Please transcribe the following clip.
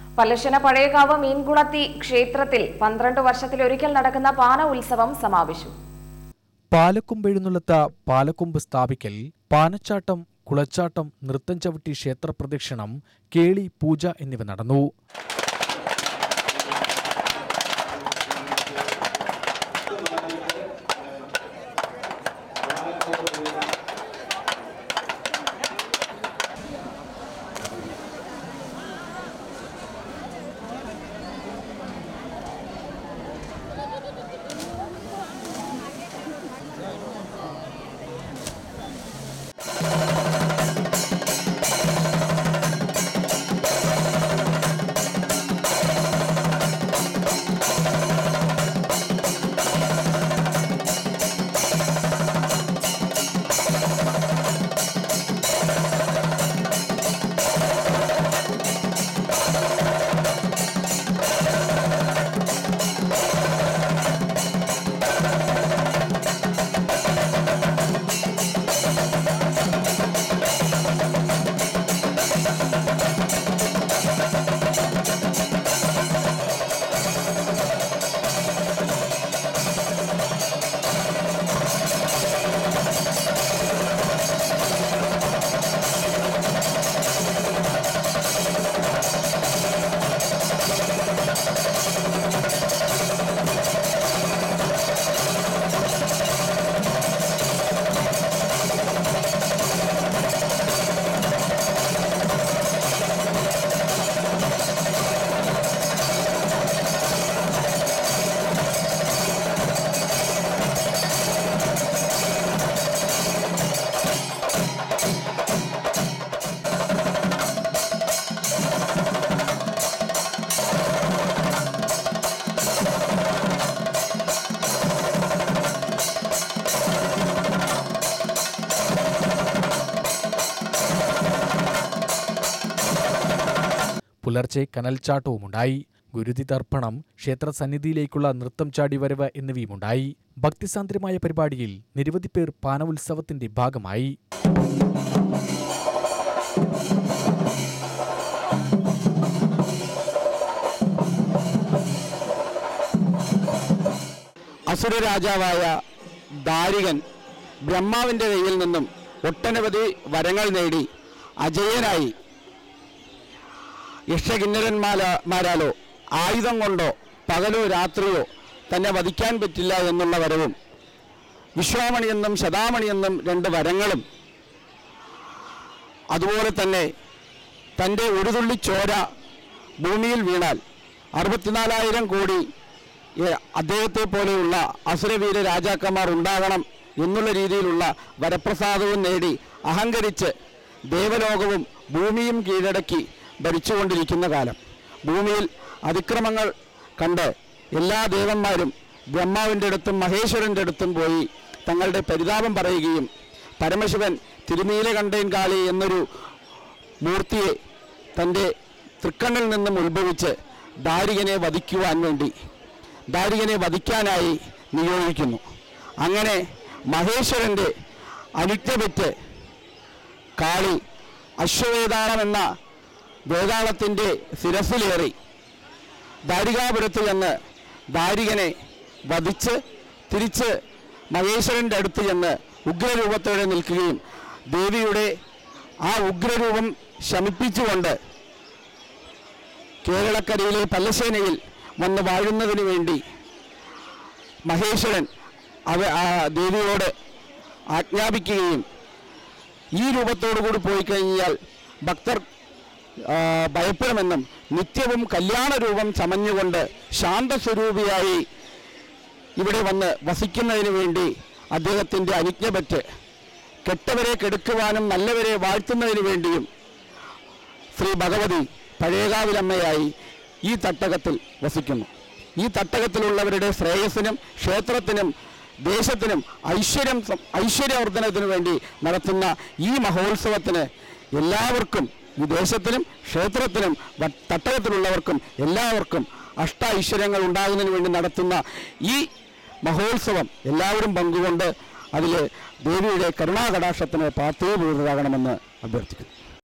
പലശന പഴയകാവ് മീൻകുളത്തി ക്ഷേത്രത്തിൽ പന്ത്രണ്ട് വർഷത്തിലൊരിക്കൽ നടക്കുന്ന പാന ഉത്സവം സമാപിച്ചു പാലക്കൊമ്പെഴുന്നള്ളത്ത പാലക്കൊമ്പ് സ്ഥാപിക്കൽ പാനച്ചാട്ടം കുളച്ചാട്ടം നൃത്തം ചവിട്ടി ക്ഷേത്രപ്രദക്ഷിണം കേളി പൂജ എന്നിവ നടന്നു പുലർച്ചെ കനൽച്ചാട്ടവുമുണ്ടായി ഗുരുതി തർപ്പണം ക്ഷേത്രസന്നിധിയിലേക്കുള്ള നൃത്തം ചാടി വരവ് എന്നിവയുമുണ്ടായി ഭക്തിസാന്ദ്രമായ പരിപാടിയിൽ നിരവധി പേർ പാന ഉത്സവത്തിന്റെ ഭാഗമായി അസുര രാജാവായ ദാരികൻ ബ്രഹ്മാവിൻ്റെ കയ്യിൽ നിന്നും ഒട്ടനവധി വരങ്ങൾ നേടി അജയനായി യക്ഷകിന്നരന്മാരാലോ ആയുധം കൊണ്ടോ പകലോ രാത്രിയോ തന്നെ വധിക്കാൻ പറ്റില്ല എന്നുള്ള വരവും വിശ്വാമണി എന്നും ശതാമണി എന്നും രണ്ട് വരങ്ങളും അതുപോലെ തന്നെ തൻ്റെ ഒരു തുള്ളി ചോര ഭൂമിയിൽ വീണാൽ അറുപത്തിനാലായിരം കോടി ഏ, അദ്ദേഹത്തെ പോലെയുള്ള അസുരവീര രാജാക്കന്മാർ ഉണ്ടാകണം എന്നുള്ള രീതിയിലുള്ള വരപ്രസാദവും നേടി അഹങ്കരിച്ച് ദേവലോകവും ഭൂമിയും കീഴടക്കി ഭരിച്ചുകൊണ്ടിരിക്കുന്ന കാലം ഭൂമിയിൽ അതിക്രമങ്ങൾ കണ്ട് എല്ലാ ദേവന്മാരും ബ്രഹ്മാവിൻ്റെ അടുത്തും മഹേശ്വരൻ്റെ അടുത്തും പോയി തങ്ങളുടെ പരിതാപം പറയുകയും പരമശിവൻ തിരുനീലകണ്ഠൻ കാളി എന്നൊരു മൂർത്തിയെ തൻ്റെ തൃക്കണ്ണിൽ നിന്നും ഉത്ഭവിച്ച് ദാരികനെ വധിക്കുവാൻ വേണ്ടി ദാരികനെ വധിക്കാനായി നിയോഗിക്കുന്നു അങ്ങനെ മഹേശ്വരൻ്റെ അനുജ്ഞപെറ്റ് കാളി അശ്വവേതാളം എന്ന വേതാളത്തിൻ്റെ ശിരസിലേറി ദാരികാപുരത്ത് ചെന്ന് ദാരികനെ വധിച്ച് തിരിച്ച് മഹേശ്വരൻ്റെ അടുത്ത് ചെന്ന് ഉഗ്രരൂപത്തോടെ നിൽക്കുകയും ദേവിയുടെ ആ ഉഗ്രരൂപം ശമിപ്പിച്ചുകൊണ്ട് കേരളക്കരയിലെ പല്ലശ്ശേനയിൽ വന്ന് വാഴുന്നതിന് വേണ്ടി മഹേശ്വരൻ അവ ആ ദേവിയോട് ആജ്ഞാപിക്കുകയും ഈ രൂപത്തോടു കൂടി പോയി കഴിഞ്ഞാൽ ഭക്തർ ആ, ഭയപ്പെടുമെന്നും നിത്യവും കല്യാണ രൂപം ചമഞ്ഞുകൊണ്ട് ശാന്തസ്വരൂപിയായി ഇവിടെ വന്ന് വസിക്കുന്നതിന് വേണ്ടി അദ്ദേഹത്തിൻ്റെ അനുജ്ഞപറ്റ് കെട്ടവരെ കെടുക്കുവാനും നല്ലവരെ വാഴ്ത്തുന്നതിന് വേണ്ടിയും ശ്രീ ഭഗവതി പഴയകാവിലമ്മയായി ഈ തട്ടകത്തിൽ വസിക്കുന്നു ഈ തട്ടകത്തിലുള്ളവരുടെ ശ്രേയസ്സിനും ക്ഷേത്രത്തിനും ദേശത്തിനും ഐശ്വര്യം സം- ഐശ്വര്യവർദ്ധനത്തിനു വേണ്ടി നടത്തുന്ന ഈ മഹോത്സവത്തിന് എല്ലാവർക്കും ഈ ദേശത്തിനും ക്ഷേത്രത്തിനും വ- തട്ടകത്തിലുള്ളവർക്കും എല്ലാവർക്കും അഷ്ട ഐശ്വര്യങ്ങൾ ഉണ്ടാകുന്നതിന് വേണ്ടി നടത്തുന്ന ഈ മഹോത്സവം എല്ലാവരും പങ്കുകൊണ്ട് അതിൽ ദേവിയുടെ കരുണാകടാക്ഷത്തിന് പാർത്ഥിവപൂരിതരാകണമെന്ന് അഭ്യർത്ഥിക്കുന്നു